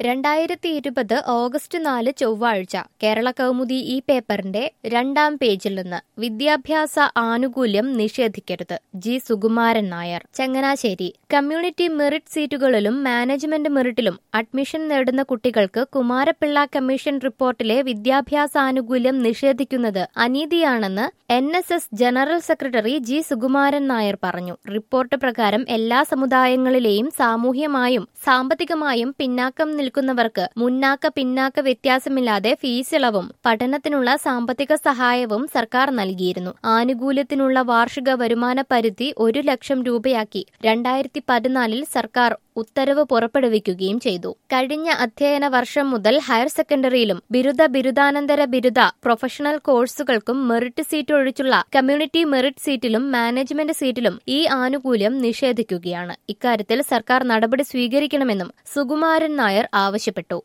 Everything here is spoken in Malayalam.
രണ്ടായിരത്തി ഇരുപത് ഓഗസ്റ്റ് നാല് ചൊവ്വാഴ്ച കേരള കൗമുദി ഈ പേപ്പറിന്റെ രണ്ടാം പേജിൽ നിന്ന് വിദ്യാഭ്യാസ ആനുകൂല്യം നിഷേധിക്കരുത് G Sukumaran Nair Changanassery community merit സീറ്റുകളിലും മാനേജ്മെന്റ് മെറിറ്റിലും അഡ്മിഷൻ നേടുന്ന കുട്ടികൾക്ക് കുമാരപിള്ള കമ്മീഷൻ റിപ്പോർട്ടിലെ വിദ്യാഭ്യാസ ആനുകൂല്യം നിഷേധിക്കുന്നത് അനീതിയാണെന്ന് N S S general secretary G Sukumaran Nair പറഞ്ഞു റിപ്പോർട്ട് പ്രകാരം എല്ലാ സമുദായങ്ങളിലെയും സാമൂഹ്യമായും സാമ്പത്തികമായും പിന്നാക്കം നിൽക്കുന്നവർക്ക് മുന്നാക്ക പിന്നാക്ക വ്യത്യാസമില്ലാതെ ഫീസ് ഇളവും പഠനത്തിനുള്ള സാമ്പത്തിക സഹായവും സർക്കാർ നൽകിയിരുന്നു ആനുകൂല്യത്തിനുള്ള വാർഷിക വരുമാന പരിധി ഒരു ലക്ഷം രൂപയാക്കി രണ്ടായിരത്തി പതിനാലിൽ സർക്കാർ ഉത്തരവ് പുറപ്പെടുവിക്കുകയും ചെയ്തു കഴിഞ്ഞ അധ്യയന വർഷം മുതൽ ഹയർ സെക്കൻഡറിയിലും ബിരുദ ബിരുദാനന്തര ബിരുദ പ്രൊഫഷണൽ കോഴ്സുകൾക്കും മെറിറ്റ് സീറ്റ് ഒഴിച്ചുള്ള കമ്മ്യൂണിറ്റി മെറിറ്റ് സീറ്റിലും മാനേജ്മെന്റ് സീറ്റിലും ഈ ആനുകൂല്യം നിഷേധിക്കുകയാണ് ഇക്കാര്യത്തിൽ സർക്കാർ നടപടി സ്വീകരിക്കണമെന്നും സുകുമാരൻ നായർ ആവശ്യപ്പെട്ടു